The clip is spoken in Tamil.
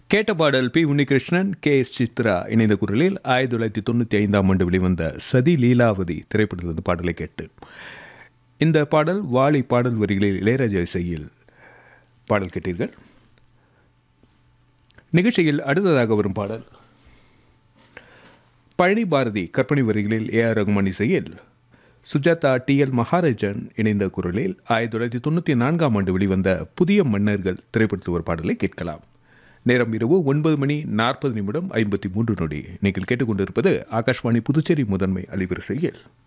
கேட்ட பாடல் P Unnikrishnan K S Chithra இணைந்த குரலில் ஆயிரத்தி தொள்ளாயிரத்தி தொண்ணூற்றி ஐந்தாம் ஆண்டு வெளிவந்த சதி லீலாவதி திரைப்படத்திலிருந்து பாடலை கேட்டு இந்த பாடல் வாலி பாடல் வரிகளில் இளையராஜா இசையில் பாடல் கேட்டீர்கள் நிகழ்ச்சியில் அடுத்ததாக வரும் பாடல் பழனி பாரதி கற்பனை வரிகளில் ஏ ஆர் ரகுமான் இசையில் சுஜாதா டி எல் மகாராஜன் இணைந்த குரலில் ஆயிரத்தி தொள்ளாயிரத்தி தொண்ணூற்றி நான்காம் ஆண்டு வெளிவந்த புதிய மன்னர்கள் திரைப்படத்தில் ஒரு பாடலை கேட்கலாம் நேரம் இரவு ஒன்பது மணி நாற்பது நிமிடம் ஐம்பத்தி மூன்று நொடி நீங்கள் கேட்டுக்கொண்டிருப்பது ஆகாஷ்வாணி புதுச்சேரி முதன்மை அலைவரிசையில்